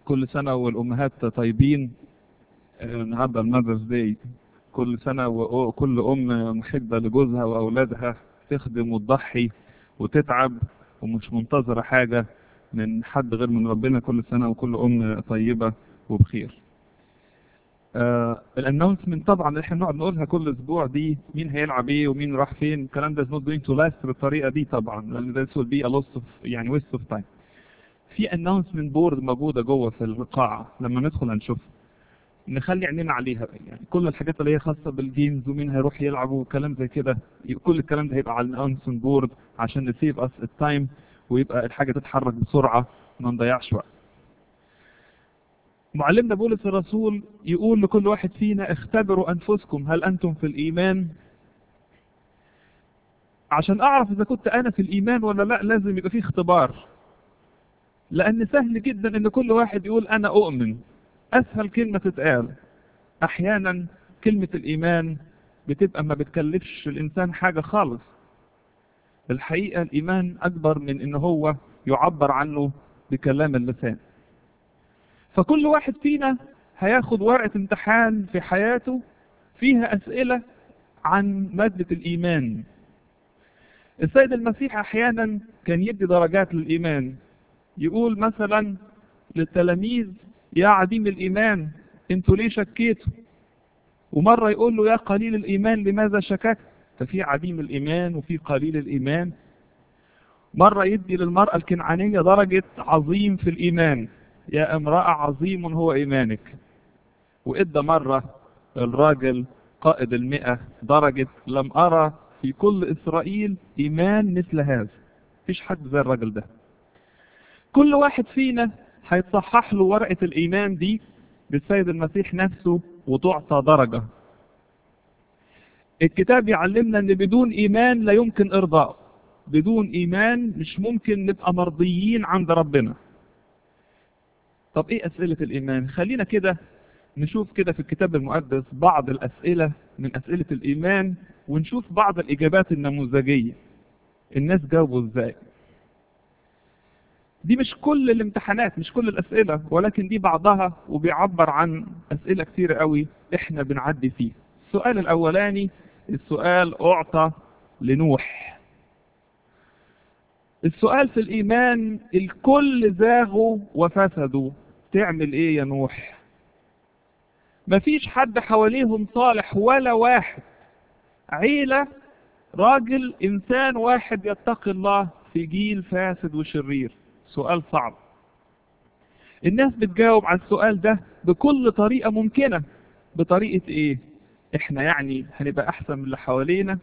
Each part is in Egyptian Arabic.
كل سنة والأمهات طيبين النهاردة المذرز داي كل سنة وكل أم محبة لجوزها وأولادها تخدم وتضحي وتتعب ومش منتظرة حاجة من حد غير من ربنا كل سنة وكل أم طيبة وبخير آه الانونسمنت طبعا اللي احنا بنقعد نقولها كل اسبوع دي مين هيلعب ايه ومين راح فين الكلام ده is not going to last بالطريقه دي طبعا لان this will be a loss of يعني waste of time في announcement board موجوده جوه في القاعه لما ندخل هنشوفها نخلي عينينا عليها يعني كل الحاجات اللي هي خاصه بالجيمز ومين هيروح يلعب وكلام زي كده كل الكلام ده هيبقى على الانونسمنت بورد عشان نسيف اس التايم ويبقى الحاجه تتحرك بسرعه ما نضيعش وقت معلمنا بولس الرسول يقول لكل واحد فينا اختبروا انفسكم هل انتم في الايمان عشان اعرف اذا كنت انا في الايمان ولا لا لازم يبقى في اختبار لان سهل جدا ان كل واحد يقول انا اؤمن اسهل كلمه تتقال احيانا كلمه الايمان بتبقى ما بتكلفش الانسان حاجه خالص الحقيقه الايمان اكبر من ان هو يعبر عنه بكلام اللسان فكل واحد فينا هياخد ورقة امتحان في حياته فيها أسئلة عن مادة الإيمان السيد المسيح أحيانا كان يدي درجات للإيمان يقول مثلا للتلاميذ يا عديم الإيمان انتوا ليه شكيتوا ومرة يقول له يا قليل الإيمان لماذا شككت ففي عديم الإيمان وفي قليل الإيمان مرة يدي للمرأة الكنعانية درجة عظيم في الإيمان يا امرأة عظيم هو إيمانك وإدى مرة الراجل قائد المئة درجة لم أرى في كل إسرائيل إيمان مثل هذا فيش حد زي الراجل ده كل واحد فينا هيتصحح له ورقة الإيمان دي بالسيد المسيح نفسه وتعطى درجة الكتاب يعلمنا ان بدون ايمان لا يمكن ارضاء بدون ايمان مش ممكن نبقى مرضيين عند ربنا طب ايه اسئلة الايمان خلينا كده نشوف كده في الكتاب المقدس بعض الاسئلة من اسئلة الايمان ونشوف بعض الاجابات النموذجية الناس جاوبوا ازاي دي مش كل الامتحانات مش كل الاسئلة ولكن دي بعضها وبيعبر عن اسئلة كتير قوي احنا بنعدي فيه السؤال الاولاني السؤال اعطى لنوح السؤال في الايمان الكل زاغوا وفسدوا تعمل ايه يا نوح مفيش حد حواليهم صالح ولا واحد عيلة راجل انسان واحد يتقي الله في جيل فاسد وشرير سؤال صعب الناس بتجاوب على السؤال ده بكل طريقة ممكنة بطريقة ايه احنا يعني هنبقى احسن من اللي حوالينا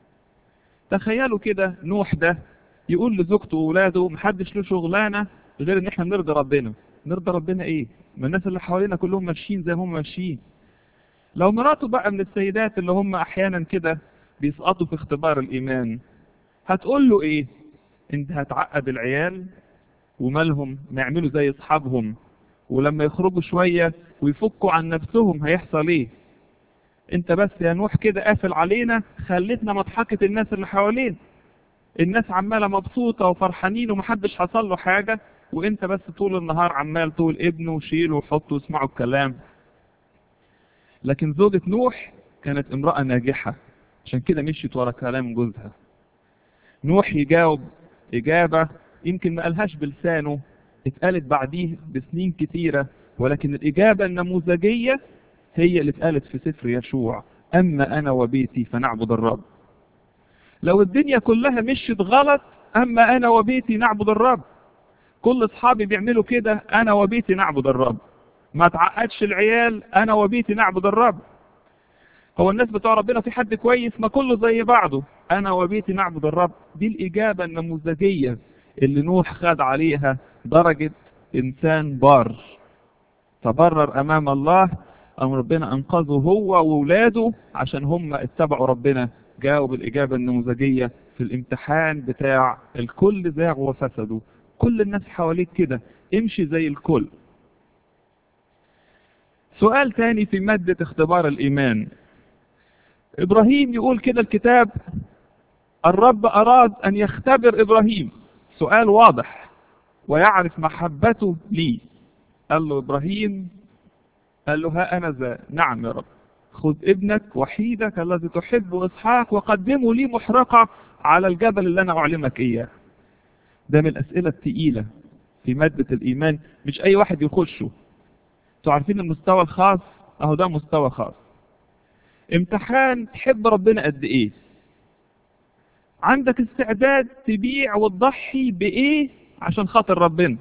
تخيلوا كده نوح ده يقول لزوجته واولاده محدش له شغلانه غير ان احنا نرضي ربنا نرضي ربنا ايه ما الناس اللي حوالينا كلهم ماشيين زي ما هم ماشيين لو مراته بقى من السيدات اللي هم احيانا كده بيسقطوا في اختبار الايمان هتقول له ايه انت هتعقد العيال ومالهم ما يعملوا زي اصحابهم ولما يخرجوا شوية ويفكوا عن نفسهم هيحصل ايه انت بس يا نوح كده قافل علينا خلتنا مضحكة الناس اللي حوالينا الناس عمالة مبسوطة وفرحانين ومحدش حصل له حاجة وانت بس طول النهار عمال تقول ابنه وشيله وحطه واسمعوا الكلام لكن زوجة نوح كانت امرأة ناجحة عشان كده مشيت ورا كلام جوزها نوح يجاوب إجابة يمكن ما قالهاش بلسانه اتقالت بعديه بسنين كتيرة ولكن الإجابة النموذجية هي اللي اتقالت في سفر يشوع أما أنا وبيتي فنعبد الرب لو الدنيا كلها مشيت غلط أما أنا وبيتي نعبد الرب كل أصحابي بيعملوا كده أنا وبيتي نعبد الرب ما تعقدش العيال أنا وبيتي نعبد الرب هو الناس بتوع ربنا في حد كويس ما كله زي بعضه أنا وبيتي نعبد الرب دي الإجابة النموذجية اللي نوح خد عليها درجة إنسان بار تبرر أمام الله أم ربنا أنقذه هو وولاده عشان هم اتبعوا ربنا جاوب الإجابة النموذجية في الامتحان بتاع الكل زاغ وفسدوا كل الناس حواليك كده امشي زي الكل سؤال تاني في مادة اختبار الإيمان إبراهيم يقول كده الكتاب الرب أراد أن يختبر إبراهيم سؤال واضح ويعرف محبته لي قال له إبراهيم قال له ها أنا ذا نعم يا رب خذ ابنك وحيدك الذي تحب إسحاق وقدمه لي محرقة على الجبل اللي أنا أعلمك إياه ده من الأسئلة الثقيلة في مادة الإيمان مش أي واحد يخشه انتوا عارفين المستوى الخاص أهو ده مستوى خاص امتحان تحب ربنا قد إيه عندك استعداد تبيع وتضحي بإيه عشان خاطر ربنا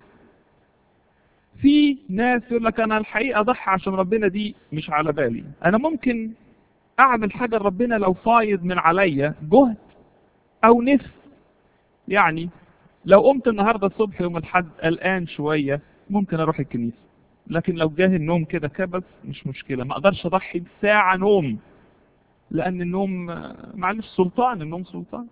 في ناس يقول لك انا الحقيقه اضحي عشان ربنا دي مش على بالي انا ممكن اعمل حاجه لربنا لو فايض من عليا جهد او نفس يعني لو قمت النهارده الصبح يوم الاحد قلقان شويه ممكن اروح الكنيسه لكن لو جاه النوم كده كبس مش مشكله ما اقدرش اضحي بساعه نوم لان النوم معلش سلطان النوم سلطان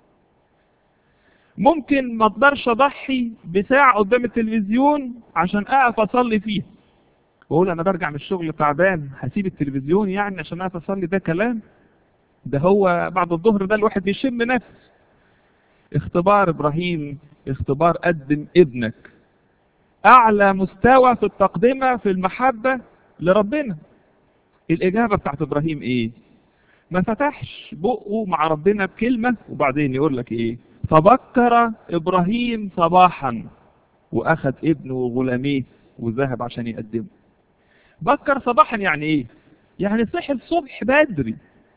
ممكن ما اقدرش اضحي بساعة قدام التلفزيون عشان اقف اصلي فيها واقول انا برجع من الشغل تعبان هسيب التلفزيون يعني عشان اقف اصلي ده كلام ده هو بعد الظهر ده الواحد بيشم نفس اختبار ابراهيم اختبار قدم ابنك اعلى مستوى في التقدمة في المحبة لربنا الاجابة بتاعت ابراهيم ايه ما فتحش بقه مع ربنا بكلمة وبعدين يقول لك ايه فبكر ابراهيم صباحا واخذ ابنه وغلاميه وذهب عشان يقدمه بكر صباحا يعني ايه يعني صحي الصبح بدري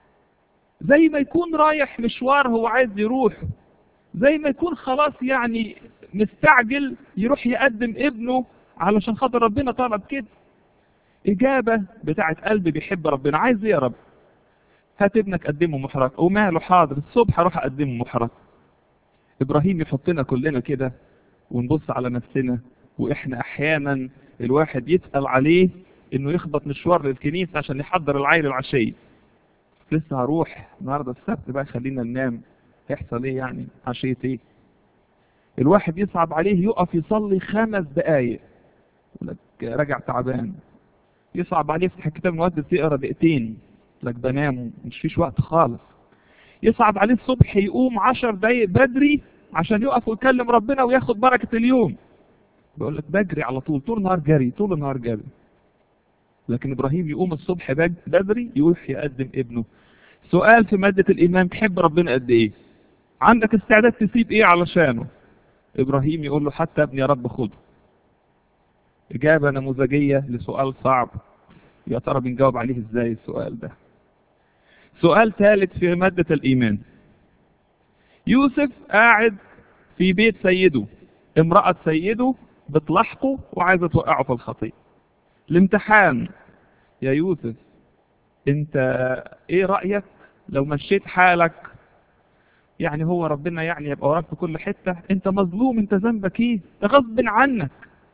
زي ما يكون رايح مشوار هو عايز يروح زي ما يكون خلاص يعني مستعجل يروح يقدم ابنه علشان خاطر ربنا طلب كده إجابة بتاعت قلب بيحب ربنا عايز ايه يا رب هات ابنك قدمه محرق وماله حاضر الصبح اروح اقدمه محرق ابراهيم يحطنا كلنا كده ونبص على نفسنا واحنا احيانا الواحد يسأل عليه انه يخبط مشوار للكنيسة عشان يحضر العيل العشية لسه هروح النهاردة السبت بقى خلينا ننام هيحصل ايه يعني عشية ايه الواحد يصعب عليه يقف يصلي خمس دقايق يقول لك راجع تعبان يصعب عليه يفتح الكتاب المقدس يقرا دقيقتين لك بنام مش فيش وقت خالص يصعب عليه الصبح يقوم عشر دقايق بدري عشان يقف ويكلم ربنا وياخد بركة اليوم بيقول لك بجري على طول طول النهار جري طول النهار جري لكن ابراهيم يقوم الصبح بدري يروح يقدم ابنه سؤال في مادة الإيمان تحب ربنا قد إيه عندك استعداد تسيب إيه علشانه إبراهيم يقول له حتى ابني يا رب خده إجابة نموذجية لسؤال صعب يا ترى بنجاوب عليه إزاي السؤال ده سؤال ثالث في مادة الإيمان يوسف قاعد في بيت سيده امرأة سيده بتلاحقه وعايزة توقعه في الخطية الامتحان يا يوسف انت ايه رأيك لو مشيت حالك يعني هو ربنا يعني يبقى وراك في كل حتة انت مظلوم انت ذنبك ايه ده غصب عنك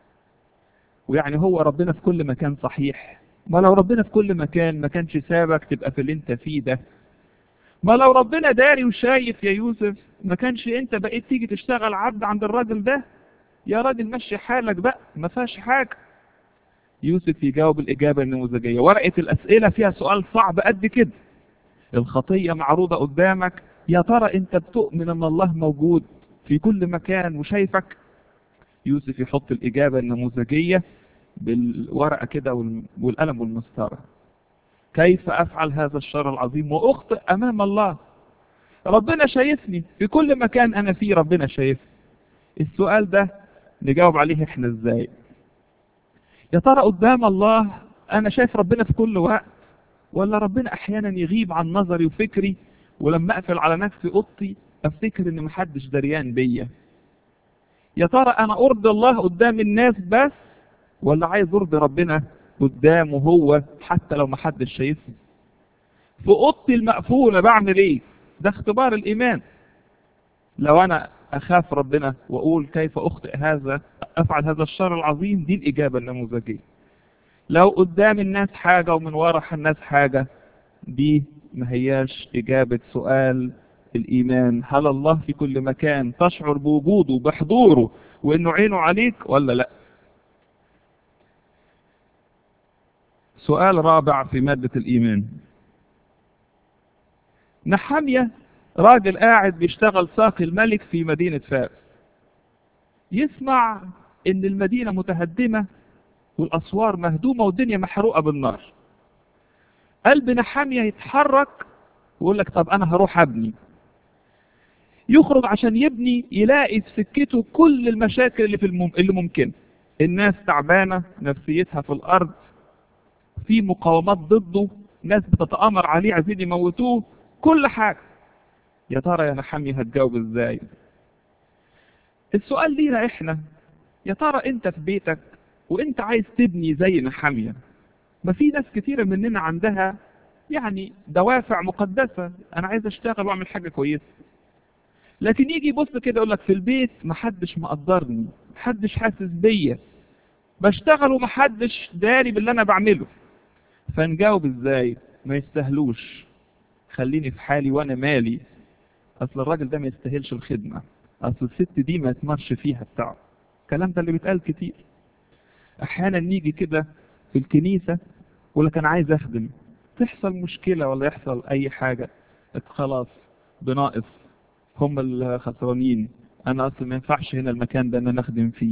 ويعني هو ربنا في كل مكان صحيح ما لو ربنا في كل مكان ما كانش سابك تبقى في اللي انت فيه ده ما لو ربنا داري وشايف يا يوسف ما كانش انت بقيت تيجي تشتغل عبد عند الراجل ده يا راجل مشي حالك بقى ما فيهاش حاجة يوسف يجاوب الإجابة النموذجية ورقة الأسئلة فيها سؤال صعب قد كده الخطية معروضة قدامك يا ترى انت بتؤمن ان الله موجود في كل مكان وشايفك يوسف يحط الإجابة النموذجية بالورقة كده والقلم والمسطرة كيف أفعل هذا الشر العظيم وأخطئ أمام الله ربنا شايفني في كل مكان أنا فيه ربنا شايفني السؤال ده نجاوب عليه احنا ازاي يا ترى قدام الله أنا شايف ربنا في كل وقت ولا ربنا أحيانا يغيب عن نظري وفكري ولما أقفل على نفسي أوضتي أفتكر إن محدش دريان بيا يا ترى أنا أرضي الله قدام الناس بس ولا عايز أرضي ربنا قدامه هو حتى لو محدش شايفني في أوضتي المقفولة بعمل إيه ده اختبار الإيمان لو أنا أخاف ربنا وأقول كيف أخطئ هذا أفعل هذا الشر العظيم دي الإجابة النموذجية لو قدام الناس حاجة ومن ورا الناس حاجة دي ما هياش إجابة سؤال الإيمان هل الله في كل مكان تشعر بوجوده بحضوره وإنه عينه عليك ولا لا سؤال رابع في مادة الإيمان نحمية راجل قاعد بيشتغل ساقي الملك في مدينة فارس يسمع ان المدينة متهدمة والاسوار مهدومه والدنيا محروقه بالنار قلب نحاميه يتحرك ويقول لك طب انا هروح ابني يخرج عشان يبني يلاقي في سكته كل المشاكل اللي في المم... اللي ممكن الناس تعبانه نفسيتها في الارض في مقاومات ضده ناس بتتآمر عليه عايزين يموتوه كل حاجه يا ترى يا نحامي هتجاوب ازاي السؤال لينا احنا يا ترى انت في بيتك وانت عايز تبني زي نحاميه ما في ناس كتيره مننا عندها يعني دوافع مقدسه انا عايز اشتغل واعمل حاجه كويسه لكن يجي يبص كده يقول لك في البيت محدش مقدرني محدش حاسس بيا بشتغل ومحدش داري باللي انا بعمله فنجاوب ازاي ما يستاهلوش خليني في حالي وانا مالي اصل الراجل ده ما يستاهلش الخدمه اصل الست دي ما تمرش فيها التعب الكلام ده اللي بيتقال كتير احيانا نيجي كده في الكنيسه يقول لك انا عايز اخدم تحصل مشكله ولا يحصل اي حاجه خلاص بناقص هم الخسرانين انا اصلا ما ينفعش هنا المكان ده ان انا اخدم فيه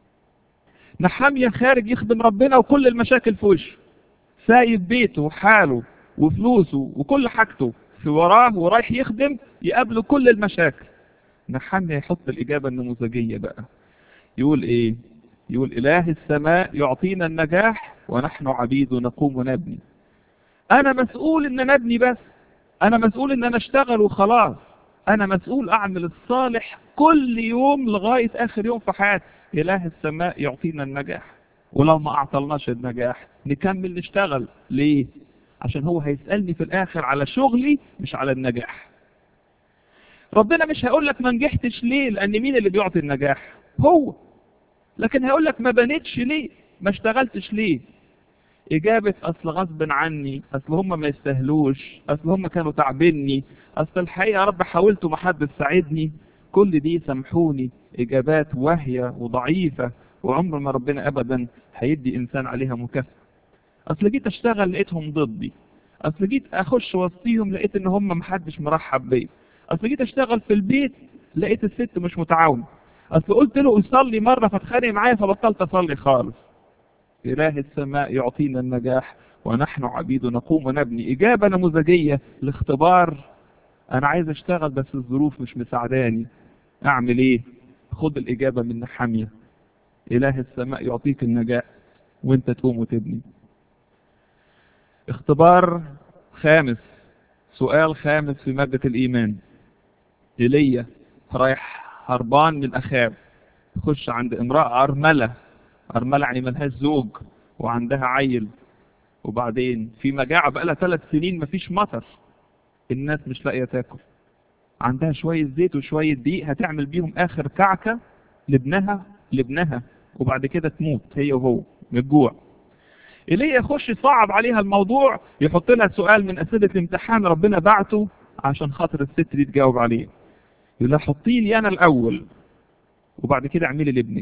نحامية خارج يخدم ربنا وكل المشاكل في وشه سايب بيته وحاله وفلوسه وكل حاجته في وراه ورايح يخدم يقابله كل المشاكل نحامية يحط الإجابة النموذجية بقى يقول إيه يقول إله السماء يعطينا النجاح ونحن عبيد نقوم ونبني أنا مسؤول إن نبني بس أنا مسؤول إن أنا أشتغل وخلاص أنا مسؤول أعمل الصالح كل يوم لغاية آخر يوم في حياتي إله السماء يعطينا النجاح ولو ما أعطلناش النجاح نكمل نشتغل ليه؟ عشان هو هيسألني في الآخر على شغلي مش على النجاح ربنا مش هيقول لك ما نجحتش ليه لأن مين اللي بيعطي النجاح هو لكن هيقول لك ما بنيتش ليه ما اشتغلتش ليه إجابة أصل غصب عني أصل هم ما يستاهلوش أصل هم كانوا تعبني أصل الحقيقة يا رب حاولت ومحدش ساعدني كل دي سامحوني إجابات واهية وضعيفة وعمر ما ربنا أبدا هيدي إنسان عليها مكافأة أصل جيت أشتغل لقيتهم ضدي أصل جيت أخش وسطيهم لقيت إن هم محدش مرحب بيا أصل جيت أشتغل في البيت لقيت الست مش متعاونة أصل قلت له يصلي مرة فاتخانق معايا فبطلت أصلي خالص إله السماء يعطينا النجاح ونحن عبيد نقوم ونبني إجابة نموذجية لاختبار أنا عايز أشتغل بس الظروف مش مساعداني أعمل إيه؟ خد الإجابة من نحامية إله السماء يعطيك النجاح وأنت تقوم وتبني اختبار خامس سؤال خامس في مادة الإيمان إيليا رايح هربان من أخاب خش عند امرأة أرملة أرملة يعني ملهاش زوج وعندها عيل وبعدين في مجاعة بقالها ثلاث سنين مفيش مطر الناس مش لاقية تاكل عندها شوية زيت وشوية دقيق هتعمل بيهم آخر كعكة لابنها لابنها وبعد كده تموت هي وهو من الجوع إليه يخش يصعب عليها الموضوع يحط لها سؤال من أسئلة الامتحان ربنا بعته عشان خاطر الست دي تجاوب عليه يقول لها حطي لي أنا الأول وبعد كده اعملي لابنك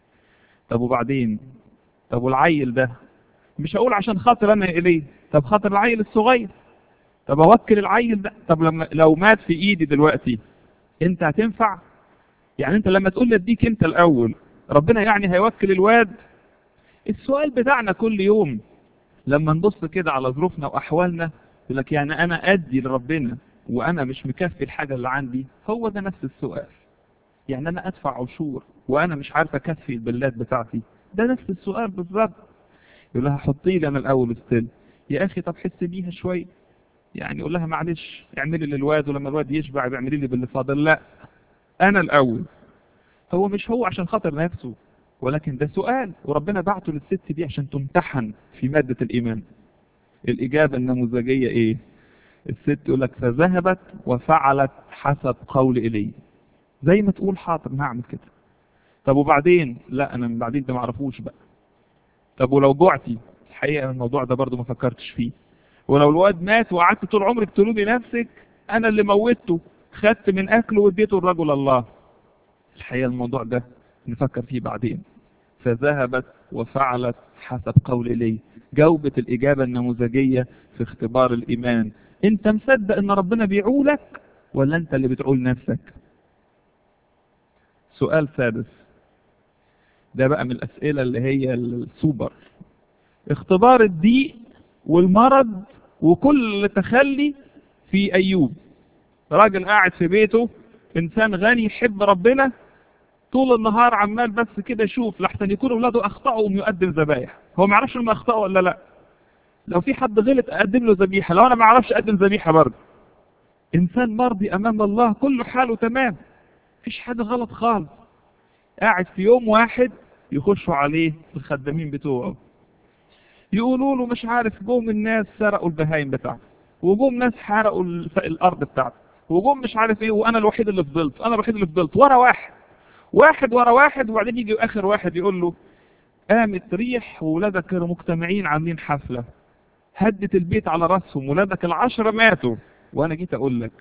طب وبعدين طب والعيل ده مش هقول عشان خاطر انا اليه طب خاطر العيل الصغير طب اوكل العيل ده طب لما لو مات في ايدي دلوقتي انت هتنفع يعني انت لما تقول لي اديك انت الاول ربنا يعني هيوكل الواد السؤال بتاعنا كل يوم لما نبص كده على ظروفنا واحوالنا يقول لك يعني انا ادي لربنا وانا مش مكفي الحاجه اللي عندي هو ده نفس السؤال يعني انا ادفع عشور وانا مش عارف اكفي البلاد بتاعتي ده نفس السؤال بالظبط يقول لها حطي لي انا الاول ستيل يا اخي طب حس بيها شويه يعني يقول لها معلش اعملي للواد ولما الواد يشبع بيعملي لي باللي فاضل لا انا الاول هو مش هو عشان خاطر نفسه ولكن ده سؤال وربنا بعته للست دي عشان تمتحن في مادة الإيمان الإجابة النموذجية إيه الست يقول لك فذهبت وفعلت حسب قول إلي زي ما تقول حاضر هعمل كده طب وبعدين لا أنا من بعدين ده ما اعرفوش بقى طب ولو جوعتي الحقيقة الموضوع ده برضو ما فكرتش فيه ولو الواد مات وقعدت طول عمرك تلومي نفسك أنا اللي موتته خدت من أكله واديته الرجل الله الحقيقة الموضوع ده نفكر فيه بعدين فذهبت وفعلت حسب قول لي جاوبت الإجابة النموذجية في اختبار الإيمان أنت مصدق أن ربنا بيعولك ولا أنت اللي بتعول نفسك سؤال سادس ده بقى من الأسئلة اللي هي السوبر اختبار الضيق والمرض وكل تخلي في أيوب راجل قاعد في بيته إنسان غني يحب ربنا طول النهار عمال بس كده يشوف لحسن يكون اولاده اخطاوا وم يقدم ذبايح هو ما يعرفش انهم اخطاوا ولا لا لو في حد غلط اقدم له ذبيحه لو انا ما اعرفش اقدم ذبيحه برضه انسان مرضي امام الله كله حاله تمام مفيش حاجه غلط خالص قاعد في يوم واحد يخشوا عليه الخدامين بتوعه يقولوا له مش عارف جم الناس سرقوا البهايم بتاعته وجم ناس حرقوا الارض بتاعته وجم مش عارف ايه وانا الوحيد اللي فضلت انا الوحيد اللي فضلت ورا واحد واحد ورا واحد وبعدين يجي اخر واحد يقول له قامت ريح وولادك كانوا مجتمعين عاملين حفلة هدت البيت على راسهم ولادك العشرة ماتوا وانا جيت اقول لك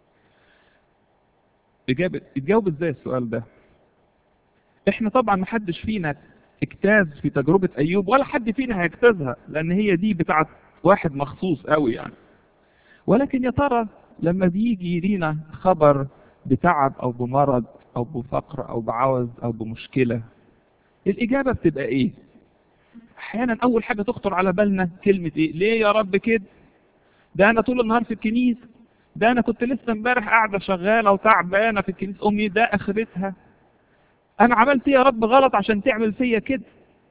اجابة تجاوب ازاي السؤال ده احنا طبعا محدش فينا اجتاز في تجربة ايوب ولا حد فينا هيجتازها لان هي دي بتاعت واحد مخصوص قوي يعني ولكن يا ترى لما بيجي لينا خبر بتعب او بمرض او بفقر او بعوز او بمشكلة الاجابة بتبقى ايه احيانا اول حاجة تخطر على بالنا كلمة ايه ليه يا رب كده ده انا طول النهار في الكنيسة ده انا كنت لسه امبارح قاعدة شغالة وتعبانة في الكنيسة امي ده اخرتها انا عملت ايه يا رب غلط عشان تعمل فيا كده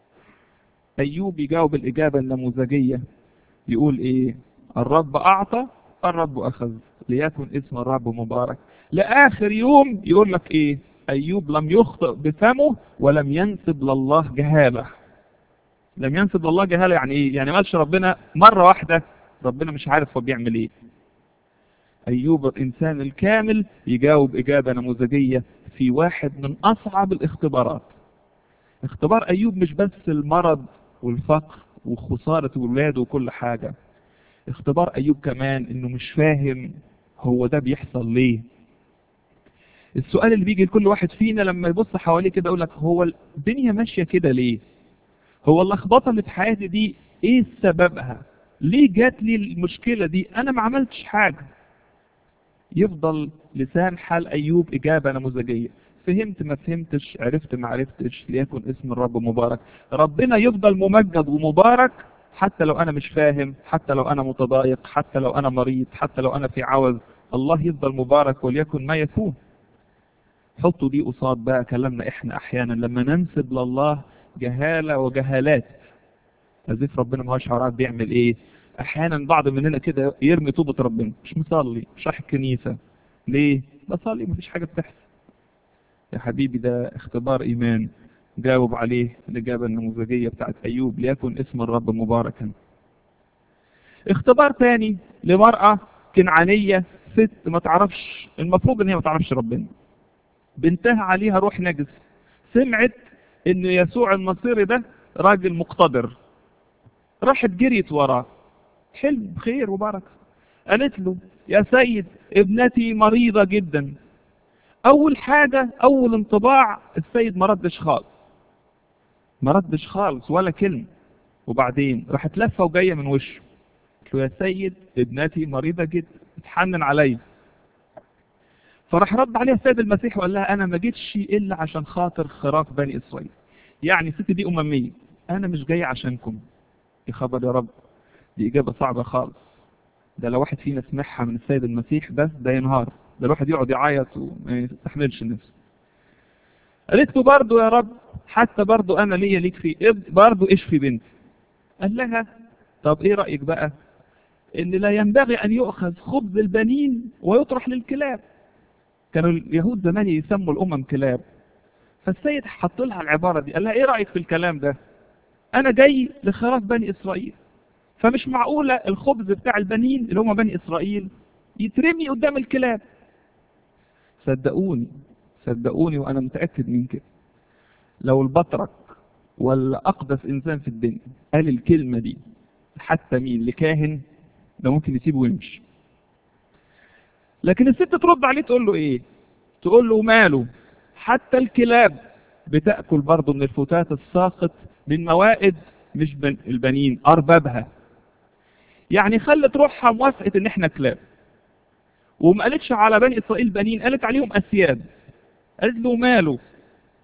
ايوب يجاوب الاجابة النموذجية يقول ايه الرب اعطى الرب اخذ ليكن اسم الرب مبارك لآخر يوم يقول لك ايه ايوب لم يخطئ بفمه ولم ينسب لله جهالة لم ينسب لله جهالة يعني ايه يعني مالش ربنا مرة واحدة ربنا مش عارف هو بيعمل ايه ايوب الانسان الكامل يجاوب اجابة نموذجية في واحد من اصعب الاختبارات اختبار ايوب مش بس المرض والفقر وخسارة ولاده وكل حاجة اختبار ايوب كمان انه مش فاهم هو ده بيحصل ليه السؤال اللي بيجي لكل واحد فينا لما يبص حواليه كده يقول لك هو الدنيا ماشيه كده ليه هو اللخبطه اللي في حياتي دي ايه سببها ليه جات لي المشكله دي انا ما عملتش حاجه يفضل لسان حال ايوب اجابه نموذجيه فهمت ما فهمتش عرفت ما عرفتش ليكن اسم الرب مبارك ربنا يفضل ممجد ومبارك حتى لو انا مش فاهم حتى لو انا متضايق حتى لو انا مريض حتى لو انا في عوز الله يفضل مبارك وليكن ما يكون حطوا دي قصاد بقى كلامنا احنا احيانا لما ننسب لله جهالة وجهالات أزيف ربنا ما هوش عارف بيعمل ايه احيانا بعض مننا كده يرمي طوبة ربنا مش مصلي مش رايح الكنيسة ليه بصلي مفيش حاجة بتحصل يا حبيبي ده اختبار ايمان جاوب عليه الإجابة النموذجية بتاعت أيوب ليكن اسم الرب مباركا اختبار تاني لمرأة كنعانية ست ما تعرفش المفروض ان هي ما تعرفش ربنا بنتها عليها روح نجس سمعت ان يسوع النصيري ده راجل مقتدر راحت جريت وراه حلم خير وبركة قالت له يا سيد ابنتي مريضة جدا اول حاجة اول انطباع السيد ما ردش خالص ما ردش خالص ولا كلمة وبعدين راحت لفة وجاية من وشه قلت له يا سيد ابنتي مريضة جدا اتحنن عليا فراح رد عليها السيد المسيح وقال لها انا ما جيتش الا عشان خاطر خراف بني اسرائيل يعني الست دي امميه انا مش جاي عشانكم يا خبر يا رب دي اجابه صعبه خالص ده لو واحد فينا سمعها من السيد المسيح بس ده ينهار ده الواحد يقعد يعيط وما يستحملش نفسه قالت له برضه يا رب حتى برضه انا ليا ليك في ابن برضه اشفي بنتي قال لها طب ايه رايك بقى ان لا ينبغي ان يؤخذ خبز البنين ويطرح للكلاب كانوا اليهود زمان يسموا الامم كلاب فالسيد حط لها العباره دي قال لها ايه رايك في الكلام ده انا جاي لخراف بني اسرائيل فمش معقوله الخبز بتاع البنين اللي هم بني اسرائيل يترمي قدام الكلاب صدقوني صدقوني وانا متاكد من كده لو البطرك ولا اقدس انسان في الدنيا قال الكلمه دي حتى مين لكاهن ده ممكن يسيبه ويمشي لكن الست ترد عليه تقول له ايه تقول له ماله حتى الكلاب بتأكل برضه من الفتات الساقط من موائد مش بن البنين أربابها يعني خلت روحها موافقة ان احنا كلاب وما قالتش على بني اسرائيل بنين قالت عليهم اسياد قالت له ماله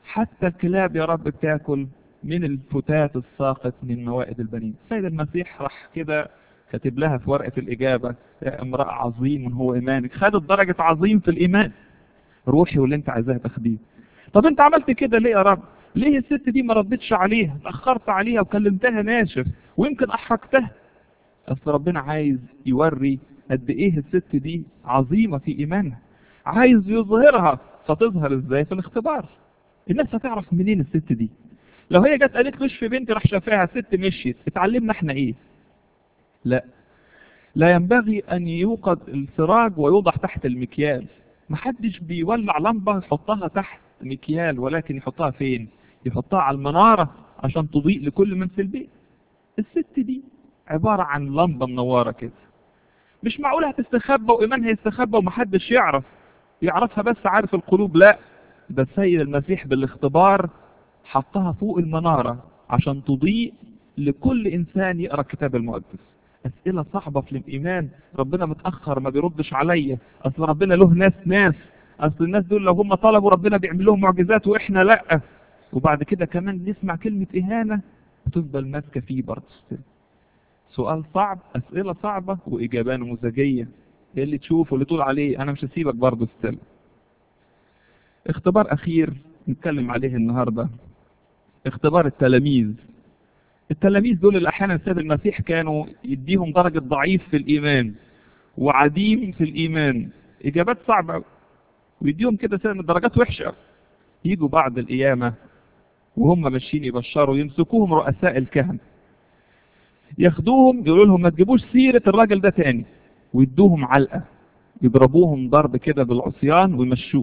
حتى الكلاب يا رب بتاكل من الفتات الساقط من موائد البنين السيد المسيح راح كده كاتب لها في ورقة الإجابة يا امرأة عظيم هو إيمانك خدت درجة عظيم في الإيمان روحي واللي انت عايزاه تاخديه طب انت عملت كده ليه يا رب ليه الست دي ما ردتش عليها اتأخرت عليها وكلمتها ناشف ويمكن أحرجتها أصل ربنا عايز يوري قد إيه الست دي عظيمة في إيمانها عايز يظهرها فتظهر إزاي في الاختبار الناس هتعرف منين الست دي لو هي جت قالت ليش في بنتي راح شافاها ست مشيت اتعلمنا احنا ايه لا لا ينبغي ان يوقد السراج ويوضع تحت المكيال محدش بيولع لمبة يحطها تحت مكيال ولكن يحطها فين يحطها على المنارة عشان تضيء لكل من في البيت الست دي عبارة عن لمبة منورة كده مش معقولة هتستخبى وإيمانها يستخبى ومحدش يعرف يعرفها بس عارف القلوب لا ده السيد المسيح بالاختبار حطها فوق المنارة عشان تضيء لكل إنسان يقرأ الكتاب المقدس أسئلة صعبة في الإيمان ربنا متأخر ما بيردش عليا أصل ربنا له ناس ناس أصل الناس دول لو هم طلبوا ربنا بيعمل لهم معجزات وإحنا لأ وبعد كده كمان نسمع كلمة إهانة وتفضل ماسكة فيه برضه سؤال صعب أسئلة صعبة وإجابة نموذجية إيه اللي تشوفه اللي تقول عليه أنا مش هسيبك برضه ستيل اختبار أخير نتكلم عليه النهاردة اختبار التلاميذ التلاميذ دول اللي أحيانا السيد المسيح كانوا يديهم درجة ضعيف في الإيمان وعديم في الإيمان إجابات صعبة ويديهم كده سنة درجات وحشة يجوا بعد القيامة وهم ماشيين يبشروا يمسكوهم رؤساء الكهنة ياخدوهم يقولوا لهم ما تجيبوش سيرة الراجل ده تاني ويدوهم علقة يضربوهم ضرب كده بالعصيان ويمشوه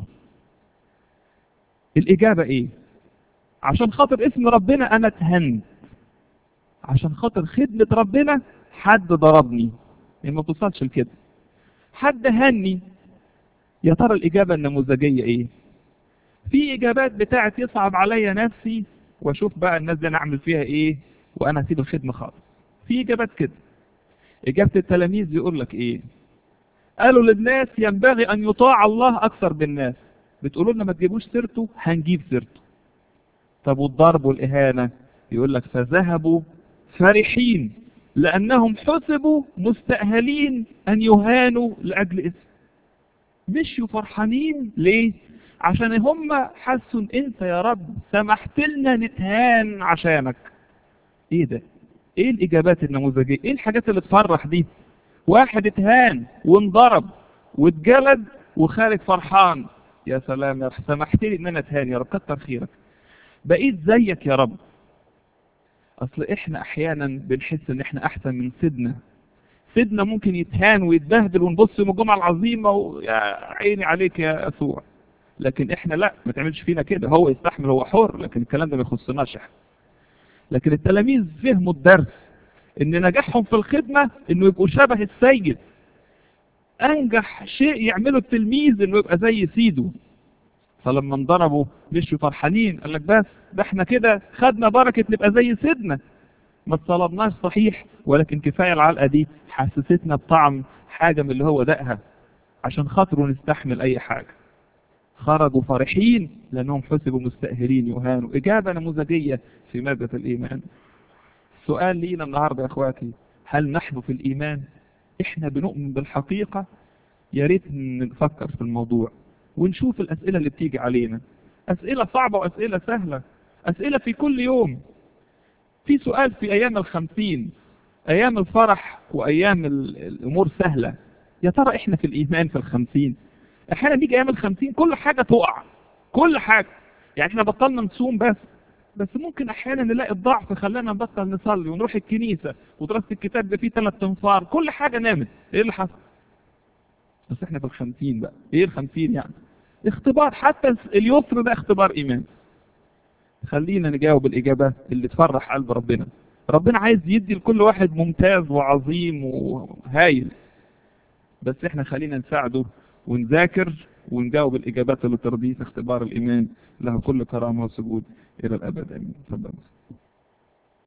الإجابة إيه؟ عشان خاطر اسم ربنا أنا اتهنت عشان خاطر خدمة ربنا حد ضربني يعني ما توصلش لكده حد هني يا ترى الإجابة النموذجية إيه؟ في إجابات بتاعت يصعب عليا نفسي وأشوف بقى الناس دي أنا أعمل فيها إيه وأنا هسيب الخدمة خالص في إجابات كده إجابة التلاميذ يقول لك إيه؟ قالوا للناس ينبغي أن يطاع الله أكثر بالناس بتقولوا لنا ما تجيبوش سيرته هنجيب سيرته طب والضرب والإهانة يقول لك فذهبوا فرحين لأنهم حسبوا مستأهلين أن يهانوا لأجل اسم مشوا فرحانين ليه؟ عشان هم حسوا ان انت يا رب سمحت لنا نتهان عشانك ايه ده ايه الاجابات النموذجيه ايه الحاجات اللي تفرح دي واحد اتهان وانضرب واتجلد وخارج فرحان يا سلام يا رب سمحت لي ان انا اتهان يا رب كتر خيرك بقيت زيك يا رب اصل احنا احيانا بنحس ان احنا احسن من سيدنا سيدنا ممكن يتهان ويتبهدل ونبص يوم الجمعه العظيمه ويا عيني عليك يا يسوع لكن احنا لا ما تعملش فينا كده هو يستحمل هو حر لكن الكلام ده ما يخصناش احنا لكن التلاميذ فهموا الدرس ان نجاحهم في الخدمه انه يبقوا شبه السيد انجح شيء يعمله التلميذ انه يبقى زي سيده فلما انضربوا مشوا فرحانين قال لك بس ده احنا كده خدنا بركه نبقى زي سيدنا ما اتصلبناش صحيح ولكن كفايه العلقه دي حسستنا بطعم حاجه من اللي هو دقها عشان خاطره نستحمل اي حاجه خرجوا فرحين لأنهم حسبوا مستأهلين يهانوا إجابة نموذجية في مادة الإيمان السؤال لينا النهاردة يا أخواتي هل نحن في الإيمان إحنا بنؤمن بالحقيقة يا ريت نفكر في الموضوع ونشوف الأسئلة اللي بتيجي علينا أسئلة صعبة وأسئلة سهلة أسئلة في كل يوم في سؤال في أيام الخمسين أيام الفرح وأيام الأمور سهلة يا ترى إحنا في الإيمان في الخمسين احيانا بيجي ايام الخمسين كل حاجة تقع كل حاجة يعني احنا بطلنا نصوم بس بس ممكن احيانا نلاقي الضعف خلانا نبطل نصلي ونروح الكنيسة ودراسة الكتاب ده فيه ثلاث تنفار كل حاجة نامت ايه اللي حصل بس احنا في الخمسين بقى ايه الخمسين يعني اختبار حتى اليسر ده اختبار ايمان خلينا نجاوب الاجابة اللي تفرح قلب ربنا ربنا عايز يدي لكل واحد ممتاز وعظيم وهايل بس احنا خلينا نساعده ونذاكر ونجاوب الإجابات اللي ترضيه في اختبار الإيمان له كل كرامة وسجود إلى الأبد آمين تفضل